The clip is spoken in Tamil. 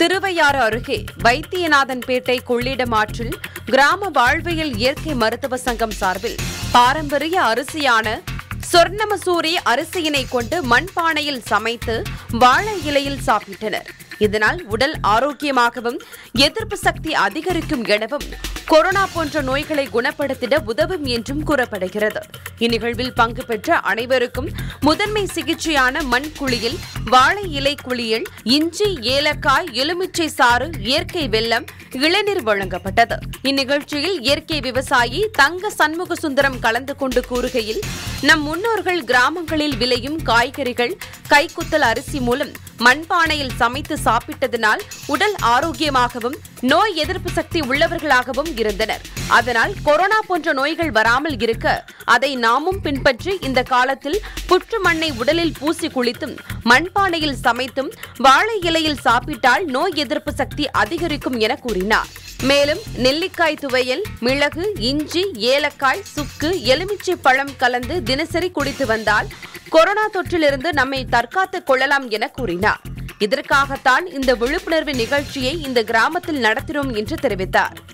திருவையாறு அருகே வைத்தியநாதன்பேட்டை கொள்ளிடம் ஆற்றில் கிராம வாழ்வியல் இயற்கை மருத்துவ சங்கம் சார்பில் பாரம்பரிய அரிசியான சொர்ணமசூரி அரிசியினை கொண்டு மண்பானையில் சமைத்து வாழை இலையில் சாப்பிட்டனர் இதனால் உடல் ஆரோக்கியமாகவும் எதிர்ப்பு சக்தி அதிகரிக்கும் எனவும் கொரோனா போன்ற நோய்களை குணப்படுத்திட உதவும் என்றும் கூறப்படுகிறது இந்நிகழ்வில் பங்கு பெற்ற அனைவருக்கும் முதன்மை சிகிச்சையான மண் குளியல் வாழை இலை குளியல் இஞ்சி ஏலக்காய் எலுமிச்சை சாறு இயற்கை வெல்லம் இளநீர் வழங்கப்பட்டது இந்நிகழ்ச்சியில் இயற்கை விவசாயி தங்க சண்முக சுந்தரம் கலந்து கொண்டு கூறுகையில் நம் முன்னோர்கள் கிராமங்களில் விளையும் காய்கறிகள் கைக்குத்தல் அரிசி மூலம் மண்பானையில் சமைத்து சாப்பிட்டதனால் உடல் ஆரோக்கியமாகவும் நோய் எதிர்ப்பு சக்தி உள்ளவர்களாகவும் இருந்தனர் அதனால் கொரோனா போன்ற நோய்கள் வராமல் இருக்க அதை நாமும் பின்பற்றி இந்த காலத்தில் புற்று மண்ணை உடலில் பூசி குளித்தும் மண்பானையில் சமைத்தும் வாழை இலையில் சாப்பிட்டால் நோய் எதிர்ப்பு சக்தி அதிகரிக்கும் என கூறினார் மேலும் நெல்லிக்காய் துவையல் மிளகு இஞ்சி ஏலக்காய் சுக்கு எலுமிச்சை பழம் கலந்து தினசரி குடித்து வந்தால் கொரோனா தொற்றிலிருந்து நம்மை தற்காத்துக் கொள்ளலாம் என கூறினார் இதற்காகத்தான் இந்த விழிப்புணர்வு நிகழ்ச்சியை இந்த கிராமத்தில் நடத்தினோம் என்று தெரிவித்தார்